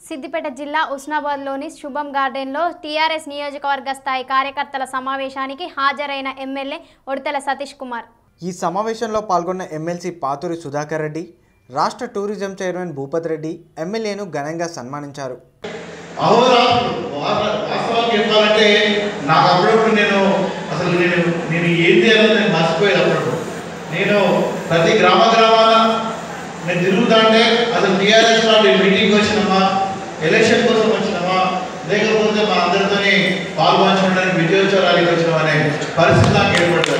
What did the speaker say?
సిద్దిపేట జిల్లా ఉస్నాబాద్లోని శుభం గార్డెన్లో టీఆర్ఎస్ నియోజకవర్గ స్థాయి కార్యకర్తల సమావేశానికి హాజరైన ఎమ్మెల్యే ఒడితెల సతీష్ కుమార్ ఈ సమావేశంలో పాల్గొన్న ఎమ్మెల్సీ పాతూరి సుధాకర్ రెడ్డి రాష్ట్ర టూరిజం చైర్మన్ భూపత్ రెడ్డి ఎమ్మెల్యేను ఘనంగా సన్మానించారు అహోరాత్రులు వా- వాస్తవానికి చెప్పాలంటే నాకు అప్పుడప్పుడు నేను అసలు నేను నేను ఏం చేయాలో నేను మర్చిపోయేది అప్పుడప్పుడు నేను ప్రతి గ్రామ గ్రామాన నేను తిరుగుతాంటే అసలు టీఆర్ఎస్ వాళ్ళు మీటింగ్ వచ్చినామా ఎలక్షన్ కోసం వచ్చినామా లేకపోతే మా అందరితోని పాల్పంచుకోవడానికి విజయోత్సవాలకి వచ్చినామా అనే పరిస్థితి నాకు ఏర్పడుతుంది